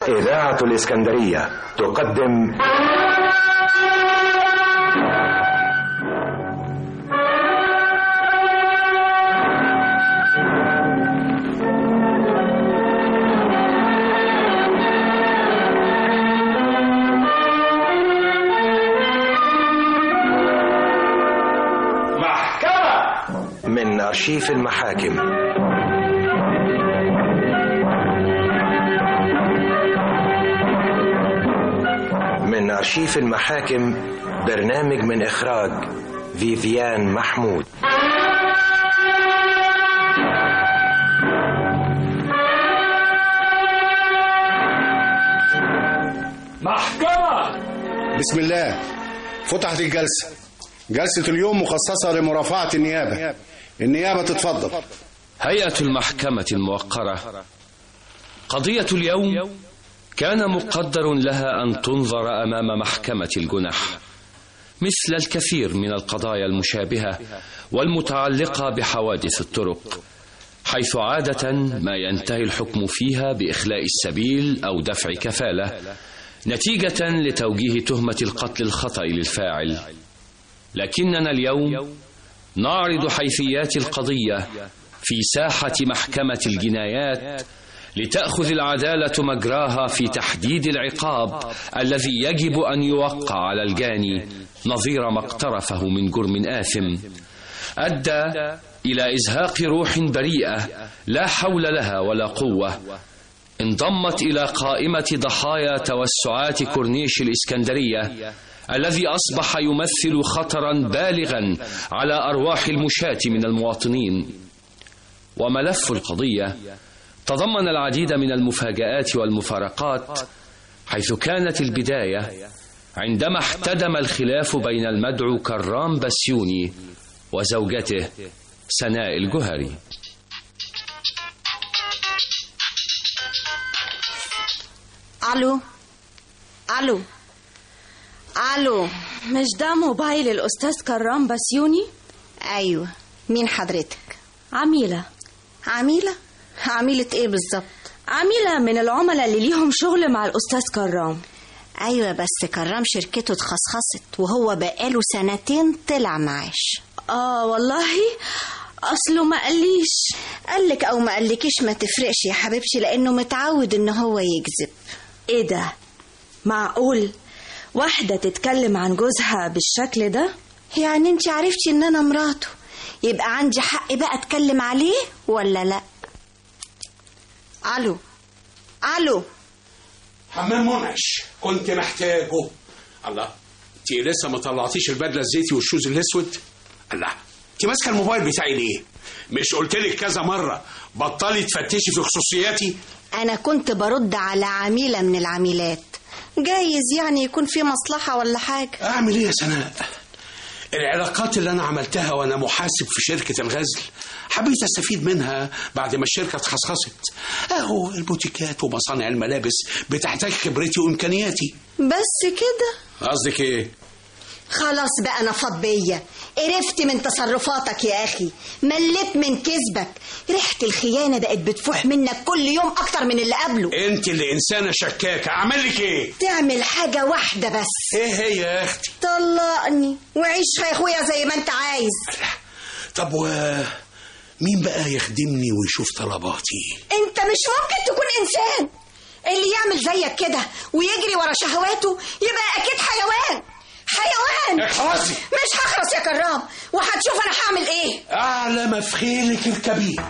إذاعة الإسكندرية تقدم محكمة من أرشيف المحاكم من أرشيف المحاكم برنامج من إخراج فيفيان محمود محكمة بسم الله فتحت الجلسة جلسة اليوم مخصصة لمرافعة النيابة النيابة تتفضل هيئة المحكمة الموقرة قضية اليوم كان مقدر لها أن تنظر أمام محكمة الجنح مثل الكثير من القضايا المشابهة والمتعلقة بحوادث الطرق حيث عادة ما ينتهي الحكم فيها بإخلاء السبيل أو دفع كفالة نتيجة لتوجيه تهمة القتل الخطأ للفاعل لكننا اليوم نعرض حيثيات القضية في ساحة محكمة الجنايات لتأخذ العدالة مجراها في تحديد العقاب الذي يجب أن يوقع على الجاني نظير ما اقترفه من جرم آثم أدى إلى إزهاق روح بريئة لا حول لها ولا قوة انضمت إلى قائمة ضحايا توسعات كورنيش الإسكندرية الذي أصبح يمثل خطرا بالغا على أرواح المشاة من المواطنين وملف القضية تضمن العديد من المفاجآت والمفارقات حيث كانت البداية عندما احتدم الخلاف بين المدعو كرام بسيوني وزوجته سناء الجهري الو الو الو مش ده موبايل الاستاذ كرام بسيوني ايوه مين حضرتك عميله عميله عميله ايه بالظبط عميله من العملاء اللي ليهم شغل مع الاستاذ كرام ايوه بس كرام شركته اتخصخصت وهو بقاله سنتين طلع معاش اه والله اصله ما قاليش قالك او ما قالكيش ما تفرقش يا حبيبتي لانه متعود ان هو يكذب ايه ده معقول واحده تتكلم عن جوزها بالشكل ده يعني انت عرفتي ان انا مراته يبقى عندي حق بقى اتكلم عليه ولا لا الو الو حمام منعش كنت محتاجه الله انت لسه ما طلعتيش البدله الزيتي والشوز الاسود الله انت ماسكه الموبايل بتاعي ليه مش قلت لك كذا مره بطلي تفتشي في خصوصياتي انا كنت برد على عميله من العميلات جايز يعني يكون في مصلحه ولا حاجه اعمل ايه يا سناء العلاقات اللي انا عملتها وانا محاسب في شركه الغزل حبيت استفيد منها بعد ما الشركه اتخصصت اهو البوتيكات ومصانع الملابس بتحتاج خبرتي وامكانياتي بس كده قصدك ايه خلاص بقى نفض بيا قرفت من تصرفاتك يا اخي مليت من كذبك ريحه الخيانه بقت بتفوح منك كل يوم اكتر من اللي قبله انت اللي انسانه شكاكه اعمل لك ايه تعمل حاجه واحده بس ايه هي يا اختي طلقني وعيش يا اخويا زي ما انت عايز طب و مين بقى يخدمني ويشوف طلباتي انت مش ممكن تكون انسان اللي يعمل زيك كده ويجري ورا شهواته يبقى اكيد حيوان حيوان اخلصي مش هخلص يا كرام وهتشوف انا هعمل ايه اعلى ما في خيلك الكبير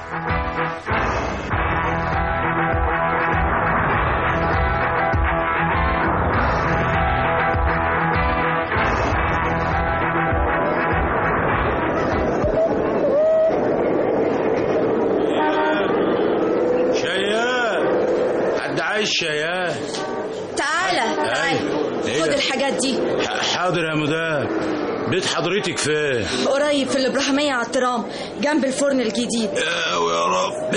شيال حد عايز شيال تعالى تعالى إيه خد ده؟ الحاجات دي ح- حاضر يا مدام بيت حضرتك فين قريب في الابراهيميه على الترام جنب الفرن الجديد يا يا رب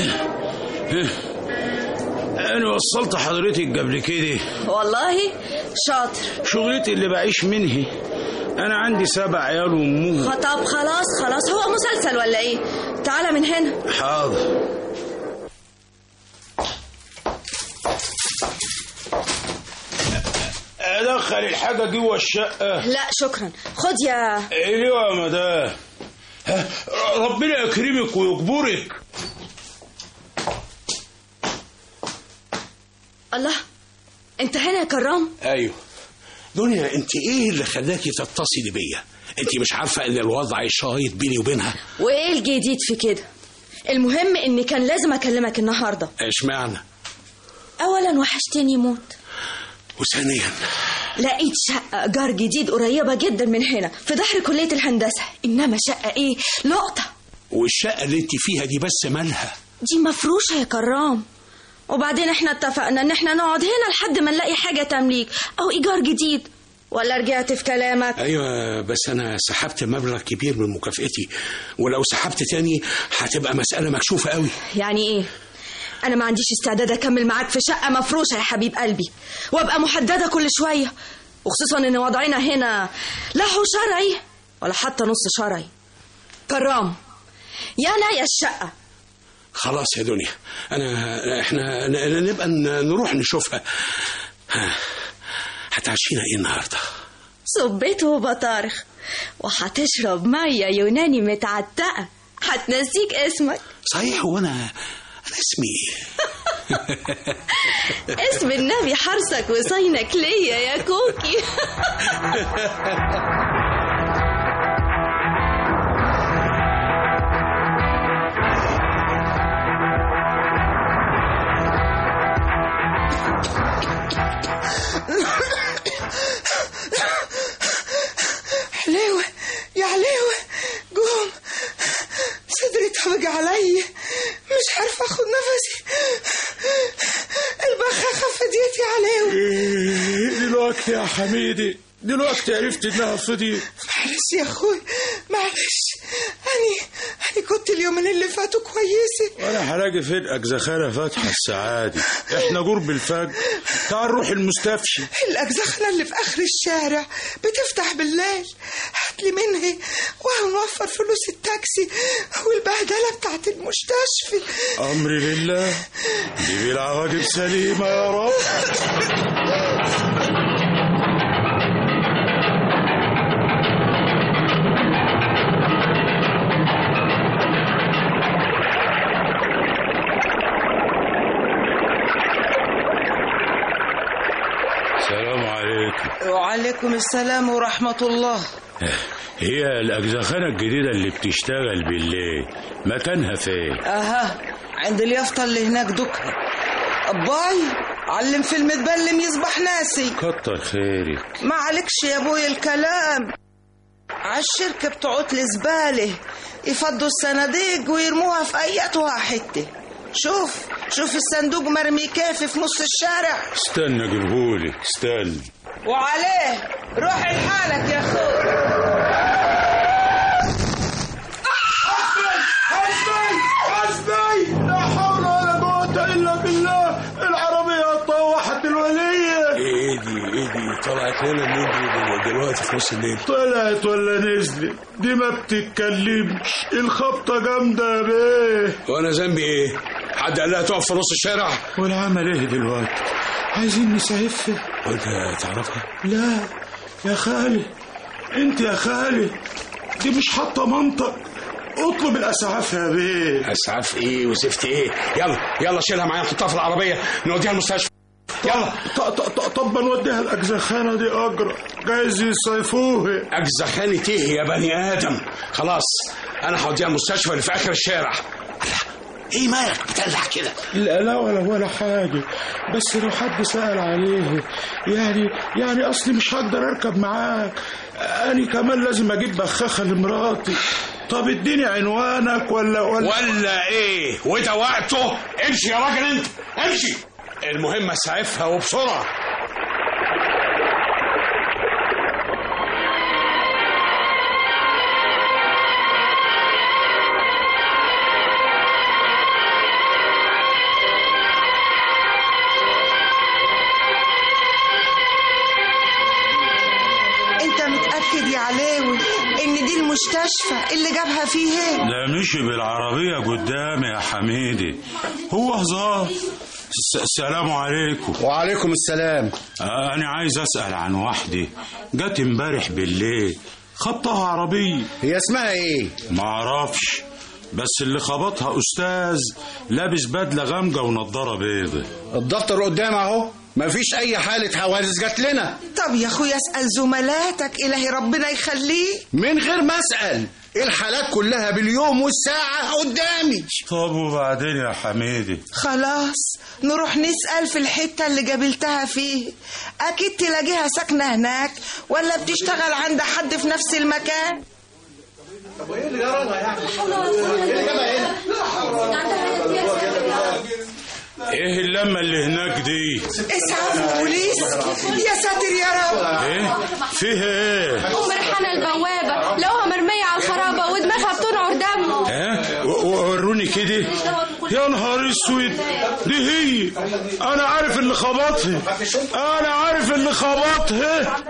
انا وصلت حضرتك قبل كده والله شاطر شغلتي اللي بعيش منه انا عندي سبع عيال وامهم طب خلاص خلاص هو مسلسل ولا ايه تعالى من هنا حاضر ادخل الحاجه جوه الشقه لا شكرا خد يا ايوه يا مدام ها، ربنا يكرمك ويجبرك الله انت هنا يا كرام ايوه دنيا انت ايه اللي خلاكي تتصلي بيا انت مش عارفه ان الوضع شايط بيني وبينها وايه الجديد في كده المهم اني كان لازم اكلمك النهارده اشمعنى اولا وحشتني موت وثانيا لقيت شقة إيجار جديد قريبة جدا من هنا في ظهر كلية الهندسة إنما شقة إيه لقطة والشقه اللي انت فيها دي بس مالها دي مفروشة يا كرام وبعدين احنا اتفقنا ان احنا نقعد هنا لحد ما نلاقي حاجة تمليك او ايجار جديد ولا رجعت في كلامك ايوه بس انا سحبت مبلغ كبير من مكافئتي ولو سحبت تاني هتبقى مساله مكشوفه قوي يعني ايه انا ما عنديش استعداد اكمل معاك في شقة مفروشة يا حبيب قلبي وابقى محددة كل شوية وخصوصا ان وضعنا هنا لا هو شرعي ولا حتى نص شرعي كرام يا انا يا الشقة خلاص يا دنيا انا احنا ن- نبقى ن- نروح نشوفها ها، هتعشينا ايه النهارده صبيت وبطارخ وهتشرب مية يوناني متعتقة هتنسيك اسمك صحيح هو انا انا اسمي ايه اسم النبي حرسك وصينك ليا يا كوكي حليوة يا حليوة قوم صدري اتهبج علي مش عارفة اخد نفسي البخاخة فديت يا حليوة دلوقتي يا حميدي دلوقتي عرفت انها فضيت معلش يا اخوي معلش اني اني كنت اليومين اللي فاتوا كويسة وانا هلاقي فين اجزخانه فاتحه السعادي احنا قرب الفجر تعال نروح المستشفى الأجزخنة اللي في آخر الشارع بتفتح بالليل هاتلي منها وهنوفر فلوس التاكسي والبهدلة بتاعت المستشفى امري لله دي بالعواقب سليمه يا رب السلام عليكم وعليكم السلام ورحمة الله هي الأجزخانة الجديدة اللي بتشتغل بالليل مكانها فين؟ أها عند اليافطة اللي هناك دكها باي علم في المتبلم يصبح ناسي كتر خيرك ما عليكش يا ابوي الكلام عالشركة بتوع الزبالة يفضوا الصناديق ويرموها في أيتها حتة شوف شوف الصندوق مرمي كيف في نص الشارع استنى قلبولك استنى وعليه روح لحالك يا اخوي حسبي حسبي لا حول ولا قوة إلا بالله العربية طوحت الولية ايه دي ايه دي طلعت لنا منين دي دلوقتي في نص الليل طلعت ولا نزلت دي ما بتتكلمش الخبطة جامدة يا بيه وانا ذنبي ايه حد قال لها تقف في نص الشارع والعمل ايه دلوقتي عايزين نسعفها وانت تعرفها لا يا خالي انت يا خالي دي مش حاطة منطق اطلب الاسعاف يا بيه اسعاف ايه وزفت ايه يلا يلا شيلها معايا نحطها في العربيه نوديها المستشفى يلا ط- ط- ط- طب ما نوديها الاجزخانة دي اجرى جايز يصيفوها اجزى خانة ايه يا بني ادم خلاص انا هوديها المستشفى اللي في اخر الشارع الله، ايه مالك بتقلع كده لا لا ولا ولا حاجة بس لو حد سأل عليه يعني يعني أصلي مش هقدر أركب معاك أنا كمان لازم أجيب بخاخة لمراتي طب اديني عنوانك ولا ولا ولا ايه وده وقته امشي يا راجل انت امشي المهم اسعفها وبسرعه انت متأكد يا علاوي ان دي المستشفى اللي جابها فيها لا مشي بالعربية قدامي يا حميدي هو هزار السلام عليكم وعليكم السلام أنا عايز أسأل عن واحدة جت امبارح بالليل خبطها عربية هي اسمها ايه معرفش بس اللي خبطها أستاذ لابس بدلة غامجة ونضارة بيضة الدفتر قدام اهو مفيش اي حالة حوادث جات لنا طب يا اخويا اسال زملاتك الهي ربنا يخليه من غير ما اسال الحالات كلها باليوم والساعة قدامي طب وبعدين يا حميدي خلاص نروح نسأل في الحتة اللي قابلتها فيه أكيد تلاقيها ساكنة هناك ولا بتشتغل عند حد في نفس المكان ايه اللمة اللي هناك دي اسعاف بوليس يا ساتر يا رب ايه فيها ايه ام ريحانه البوابه لقوها مرميه على الخرابه ودماغها بتنعر دم ها و- و- وروني كده يا نهار اسود دي هي انا عارف اللي خبطها انا عارف اللي خبطها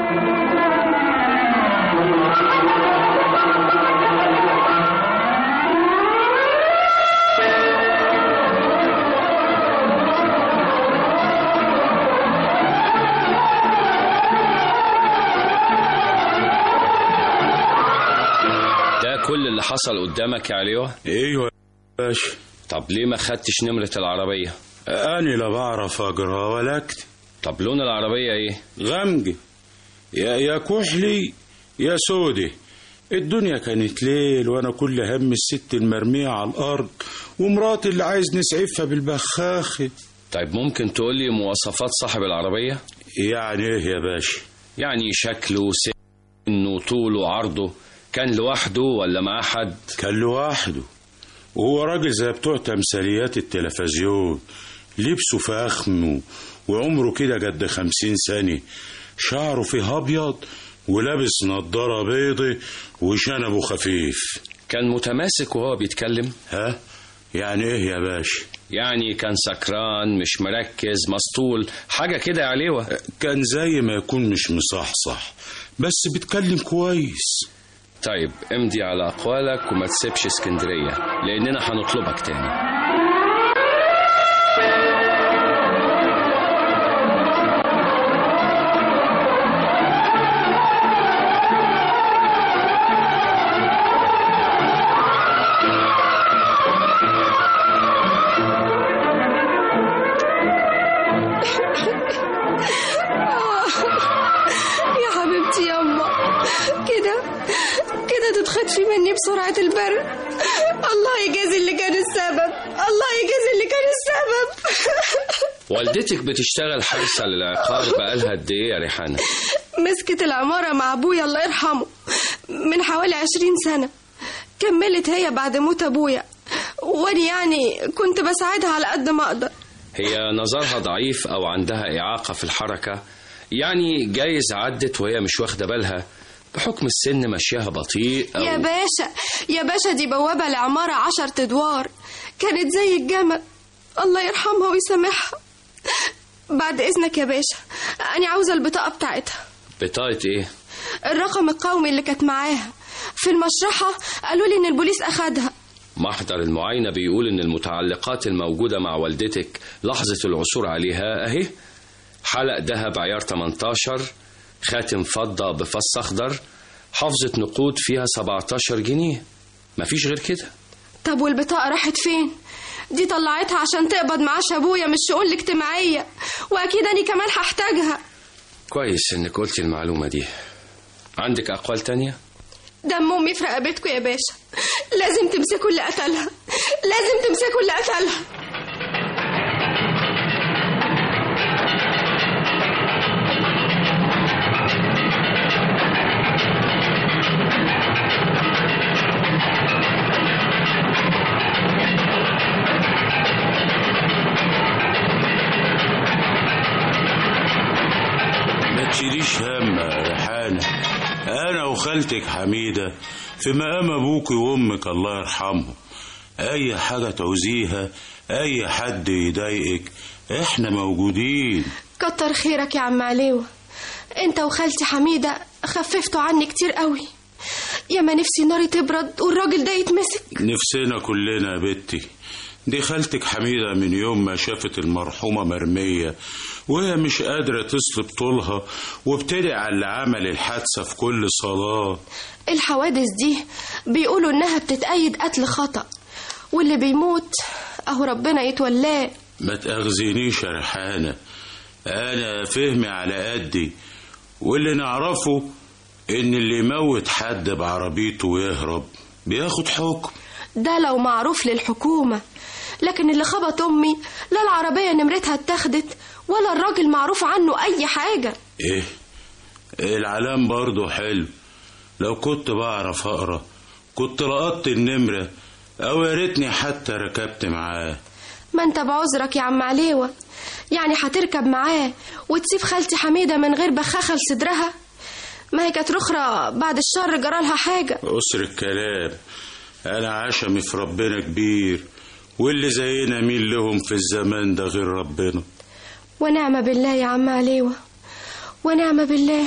ده كل اللي حصل قدامك يا عليوة ايوه يا باشا طب ليه ما خدتش نمرة العربية انا لا بعرف اقرا ولا اكتب طب لون العربية ايه غمجة يا يا كحلي يا سودي الدنيا كانت ليل وانا كل هم الست المرمية على الارض ومراتي اللي عايز نسعفها بالبخاخة طيب ممكن تقول لي مواصفات صاحب العربية يعني ايه يا باشا يعني شكله سنه طوله عرضه كان لوحده ولا معاه حد كان لوحده وهو راجل زي بتوع تمثاليات التلفزيون لبسه فخم وعمره كده جد خمسين سنة شعره فيه أبيض ولابس نضارة بيضة وشنبه خفيف كان متماسك وهو بيتكلم ها يعني ايه يا باشا يعني كان سكران مش مركز مسطول حاجة كده يا عليوة كان زي ما يكون مش مصحصح بس بيتكلم كويس طيب امضي على أقوالك وما تسيبش اسكندرية لأننا هنطلبك تاني يا حبيبتي ياما كده كده تتخطفي مني بسرعة البرد الله يجازي اللي كان السبب الله يجازي اللي كان السبب والدتك بتشتغل حارسة للعقار بقالها قد إيه يا ريحانة مسكت العمارة مع أبويا الله يرحمه من حوالي عشرين سنة كملت هي بعد موت أبويا وأنا يعني كنت بساعدها على قد ما أقدر هي نظرها ضعيف أو عندها إعاقة في الحركة يعني جايز عدت وهي مش واخدة بالها بحكم السن مشيها بطيء أو يا باشا يا باشا دي بوابة لعمارة عشر أدوار كانت زي الجمل الله يرحمها ويسامحها بعد إذنك يا باشا أنا عاوزة البطاقة بتاعتها بطاقة إيه؟ الرقم القومي اللي كانت معاها في المشرحة قالوا لي إن البوليس أخدها محضر المعاينة بيقول إن المتعلقات الموجودة مع والدتك لحظة العثور عليها أهي حلق ذهب عيار 18 خاتم فضة بفص أخضر حافظة نقود فيها 17 جنيه مفيش غير كده طب والبطاقة راحت فين؟ دي طلعتها عشان تقبض معاش أبويا من الشؤون الاجتماعية وأكيد أنا كمان هحتاجها كويس إنك قلتي المعلومة دي عندك أقوال تانية؟ دم أمي في رقبتكم يا باشا لازم تمسكوا اللي قتلها لازم تمسكوا اللي قتلها ما تشيليش هم يا ريحانة أنا وخالتك حميدة في مقام أبوك وأمك الله يرحمهم أي حاجة تعوزيها أي حد يضايقك إحنا موجودين كتر خيرك يا عم عليوة انت وخالتي حميدة خففتوا عني كتير قوي يا ما نفسي ناري تبرد والراجل ده يتمسك نفسنا كلنا يا بنتي دي خالتك حميدة من يوم ما شافت المرحومة مرمية وهي مش قادرة تصلب طولها وبتدعي على اللي عمل الحادثة في كل صلاة الحوادث دي بيقولوا إنها بتتأيد قتل خطأ واللي بيموت أهو ربنا يتولاه ما تأخذنيش يا ريحانة أنا فهمي على قدي واللي نعرفه إن اللي يموت حد بعربيته ويهرب بياخد حكم ده لو معروف للحكومة لكن اللي خبط أمي لا العربية نمرتها اتاخدت ولا الراجل معروف عنه أي حاجة إيه العلام برضه حلو لو كنت بعرف أقرأ كنت لقطت النمرة أو يا ريتني حتى ركبت معاه ما انت بعذرك يا عم عليوة يعني هتركب معاه وتسيب خالتي حميدة من غير بخاخة لصدرها ما هي كانت رخرة بعد الشر جرالها حاجة أسر الكلام أنا عشمي في ربنا كبير واللي زينا مين لهم في الزمان ده غير ربنا ونعم بالله يا عم عليوة ونعم بالله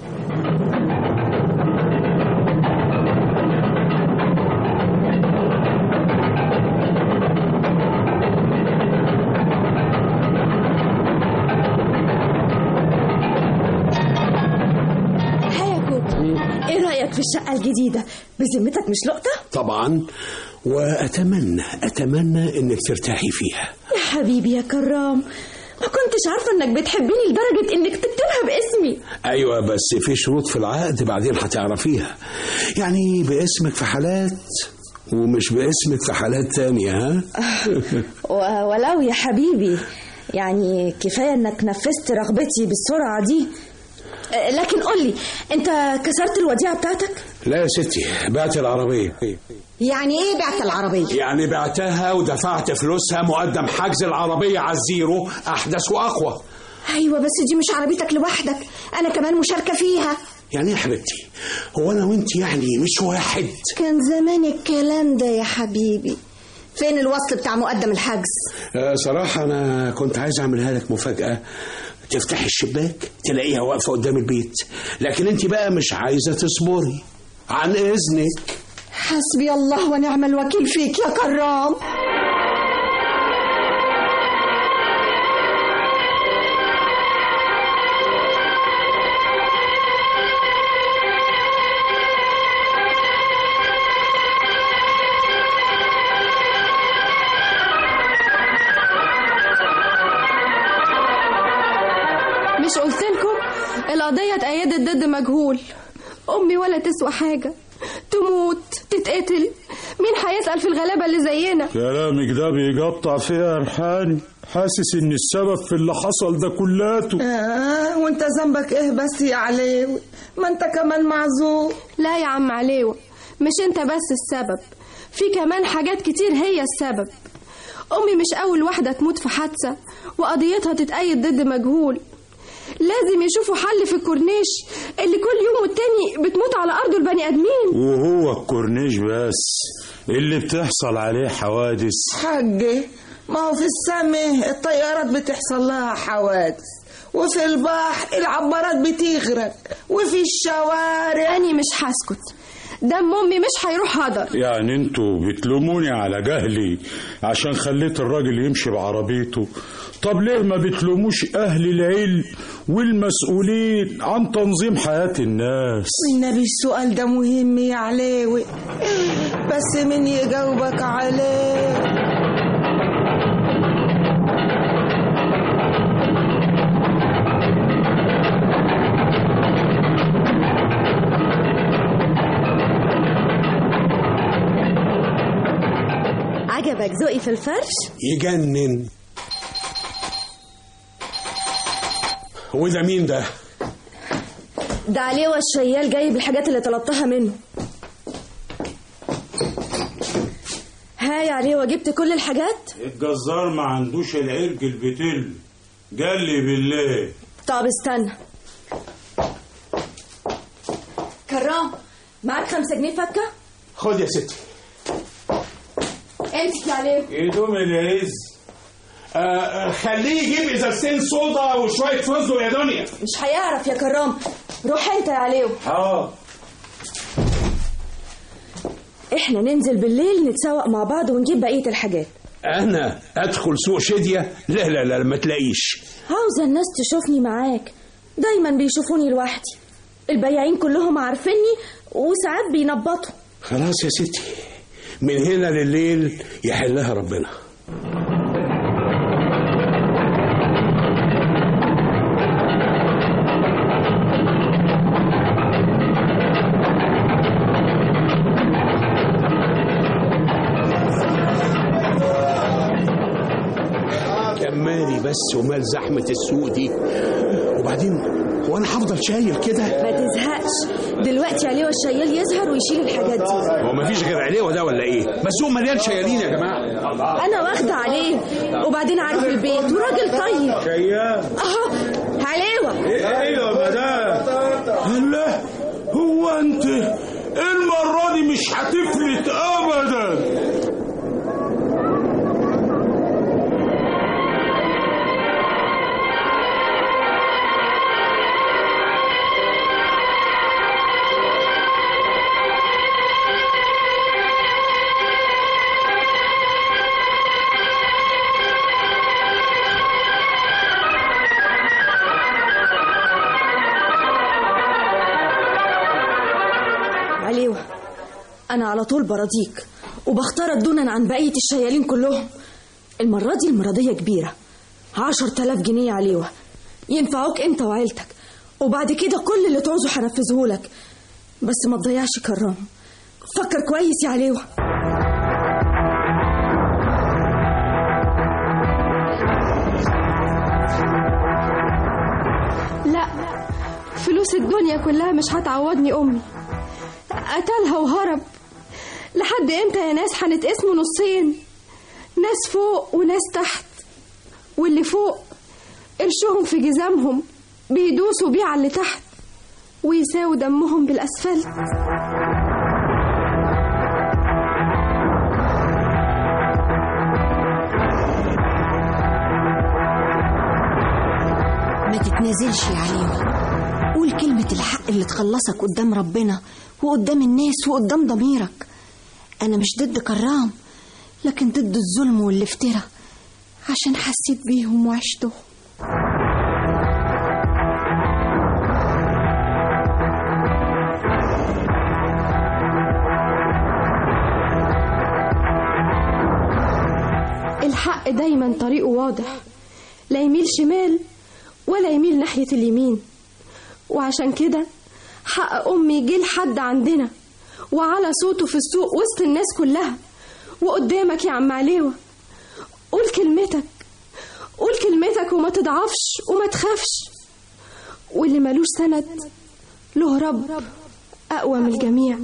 ها يا كوكو ايه رأيك في الشقة الجديدة بذمتك مش لقطة طبعا وأتمنى أتمنى إنك ترتاحي فيها يا حبيبي يا كرام ما كنتش عارفة انك بتحبني لدرجة انك تكتبها باسمي أيوة بس في شروط في العقد بعدين هتعرفيها يعني باسمك في حالات ومش باسمك في حالات تانية ها و- ولو يا حبيبي يعني كفاية انك نفذت رغبتي بالسرعة دي أه، لكن قولي انت كسرت الوديعة بتاعتك لا يا ستي بعت العربية يعني ايه بعت العربية يعني بعتها ودفعت فلوسها مقدم حجز العربية على الزيرو أحدث وأقوى ايوه بس دي مش عربيتك لوحدك انا كمان مشاركة فيها يعني يا حبيبتي هو أنا وأنت يعني مش واحد كان زمان الكلام ده يا حبيبي فين الوصل بتاع مقدم الحجز آه، صراحة أنا كنت عايز أعملها لك مفاجأة تفتحي الشباك تلاقيها واقفة قدام البيت لكن أنت بقى مش عايزة تصبري عن إذنك حسبي الله ونعم الوكيل فيك يا كرام مش قلتلكم القضية اتأيدت ضد مجهول أمي ولا تسوى حاجة تموت تتقتل مين هيسأل في الغلابة اللي زينا كلامك ده بيقطع فيها ريحاني حاسس ان السبب في اللي حصل ده كلاته آه وانت ذنبك ايه بس يا عليوي ما انت كمان معذور لا يا عم عليوة مش انت بس السبب في كمان حاجات كتير هي السبب أمي مش أول واحدة تموت في حادثة وقضيتها تتأيد ضد مجهول لازم يشوفوا حل في الكورنيش اللي كل يوم والتاني بتموت على أرضه البني آدمين وهو الكورنيش بس اللي بتحصل عليه حوادث حاجة ما هو في السماء الطيارات بتحصل لها حوادث وفي البحر العبارات بتغرق وفي الشوارع أني مش هسكت دم أمي مش هيروح هدر يعني انتوا بتلوموني على جهلي عشان خليت الراجل يمشي بعربيته طب ليه ما بتلوموش اهل العلم والمسؤولين عن تنظيم حياة الناس والنبي السؤال ده مهم يا عليوي بس مين يجاوبك عليه عجبك ذوقي في الفرش يجنن وده مين ده؟ ده عليه الشيال جايب الحاجات اللي طلبتها منه ها يا عليه جبت كل الحاجات الجزار ما عندوش العرق البتل قال لي بالله طب استنى كرام معاك خمسة جنيه فكة خد يا ستي امسك يا عليه ايدهم العز آه، آه، خليه يجيب ازازتين صودا وشويه فستق يا دنيا مش هيعرف يا كرام روح انت يا عليه اه احنا ننزل بالليل نتسوق مع بعض ونجيب بقية الحاجات انا ادخل سوق شديه لا لا لا ما تلاقيش عاوزة الناس تشوفني معاك دايما بيشوفوني لوحدي البياعين كلهم عارفيني وساعات بينبطوا خلاص يا ستي من هنا لليل يحلها ربنا كمالي بس ومال زحمة السوق دي وبعدين هو انا هفضل شايل كده ما تزهقش دلوقتي عليه الشيال يظهر ويشيل الحاجات دي هو مفيش غير عليه ده ولا ايه بس السوق مليان شيالين يا جماعه انا واخده عليه وبعدين عارف البيت وراجل طيب شيال اهو عليوه ايوه يا مدام لا هو انت المرة دي مش هتفلت ابدا عليوه انا على طول براضيك وبختارك دونا عن بقيه الشيالين كلهم المره دي المرضيه كبيره عشر تلاف جنيه يا عليوه ينفعوك انت وعيلتك وبعد كده كل اللي تعوزه هنفذهولك بس ما تضيعش كرام فكر كويس يا عليوه لا فلوس الدنيا كلها مش هتعوضني أمي قتلها وهرب لحد امتى يا ناس هنتقسموا نصين ناس فوق وناس تحت واللي فوق قرشهم في جزامهم بيدوسوا بيه على اللي تحت ويساووا دمهم بالأسفلت ما تتنازلش يا عليوة قول كلمة الحق اللي تخلصك قدام ربنا وقدام الناس وقدام ضميرك أنا مش ضد كرام لكن ضد الظلم والافتراء عشان حسيت بيهم وعشتهم الحق دايما طريقه واضح لا يميل شمال ولا يميل ناحية اليمين وعشان كده حق أمي جه لحد عندنا وعلى صوته في السوق وسط الناس كلها وقدامك يا عم عليوة قول كلمتك قول كلمتك وما تضعفش وما تخافش واللي ملوش سند له رب أقوى من الجميع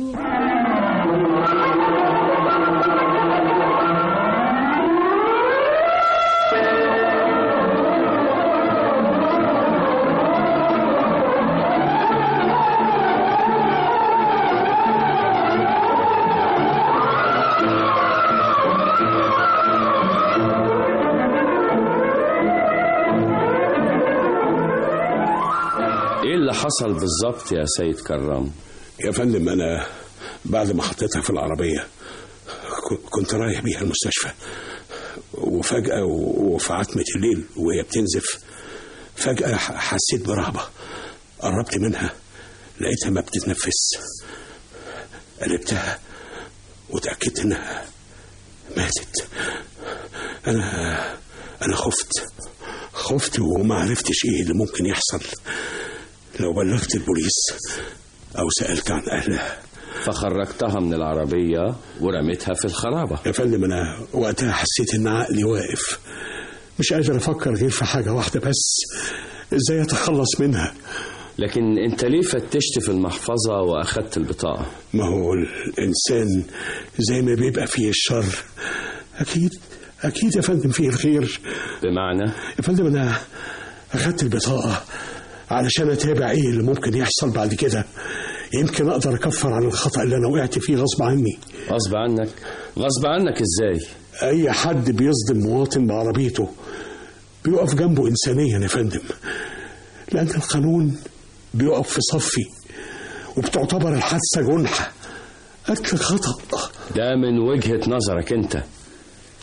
ايه اللي حصل بالظبط يا سيد كرام يا فندم انا بعد ما حطيتها في العربيه ك- كنت رايح بيها المستشفى وفجأة و- وفي عتمة الليل وهي بتنزف فجأة ح- حسيت برهبة قربت منها لقيتها ما بتتنفس قلبتها وتأكدت إنها ماتت أنا أنا خفت خفت وما عرفتش إيه اللي ممكن يحصل لو بلغت البوليس أو سألت عن أهلها فخرجتها من العربية ورميتها في الخرابة يا فندم أنا وقتها حسيت إن عقلي واقف مش قادر أفكر غير في حاجة واحدة بس إزاي أتخلص منها لكن انت ليه فتشت في المحفظة واخدت البطاقة ما هو الإنسان زي ما بيبقى فيه الشر أكيد أكيد يا فندم فيه الخير بمعنى يا فندم أنا أخدت البطاقة علشان أتابع إيه اللي ممكن يحصل بعد كده يمكن أقدر أكفر عن الخطأ اللي أنا وقعت فيه غصب عني غصب عنك غصب عنك ازاي أي حد بيصدم مواطن بعربيته بيقف جنبه إنسانيا يا فندم لأن القانون بيقف في صفي وبتعتبر الحادثة جنحة قتل خطأ ده من وجهة نظرك انت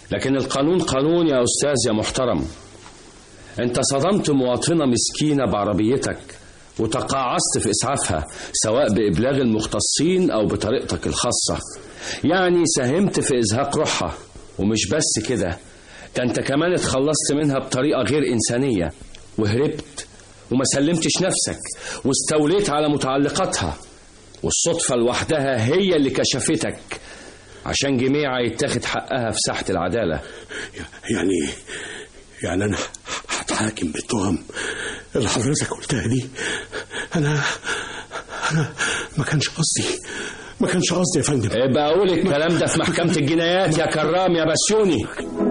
لكن القانون قانون يا أستاذ يا محترم أنت صدمت مواطنة مسكينة بعربيتك وتقاعست في إسعافها سواء بإبلاغ المختصين أو بطريقتك الخاصة يعني ساهمت في إزهاق روحها ومش بس كده ده أنت كمان اتخلصت منها بطريقة غير إنسانية وهربت وما سلمتش نفسك واستوليت على متعلقاتها والصدفة لوحدها هي اللي كشفتك عشان جميعها يتاخد حقها في ساحة العدالة يعني يعني انا هتحاكم بالتهم اللي حضرتك قلتها دي انا انا ما كانش قصدي ما كانش قصدي يا فندم ابقى اقول الكلام ده في محكمة الجنايات يا كرام يا بسيوني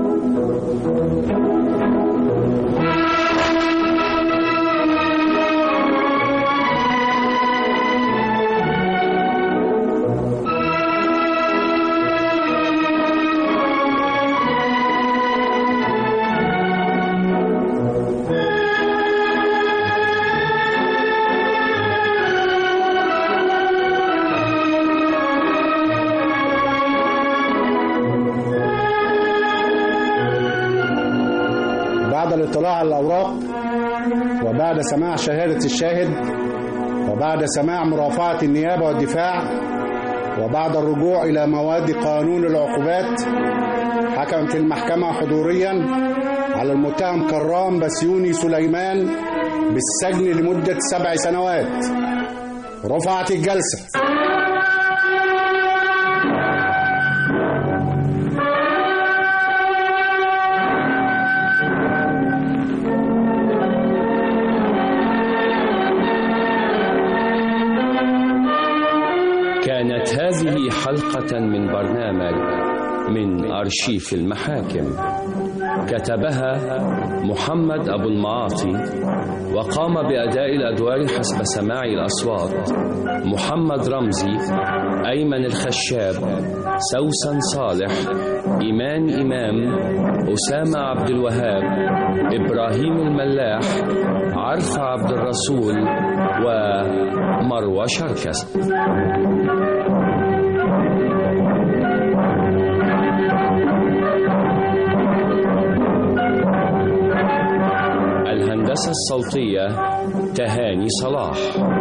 بعد الاطلاع على الأوراق وبعد سماع شهادة الشاهد وبعد سماع مرافعة النيابة والدفاع وبعد الرجوع إلى مواد قانون العقوبات حكمت المحكمة حضوريا على المتهم كرام بسيوني سليمان بالسجن لمدة سبع سنوات رفعت الجلسة كانت هذه حلقة من برنامج من أرشيف المحاكم كتبها محمد أبو المعاطي وقام بأداء الأدوار حسب سماع الأصوات محمد رمزي أيمن الخشاب سوسن صالح إيمان إمام أسامة عبد الوهاب إبراهيم الملاح عرفة عبد الرسول ومروى شركس الهندسة الصوتية تهاني صلاح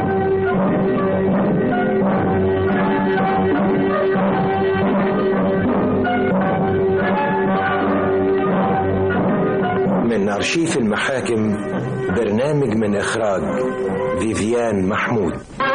من أرشيف المحاكم برنامج من إخراج فيفيان محمود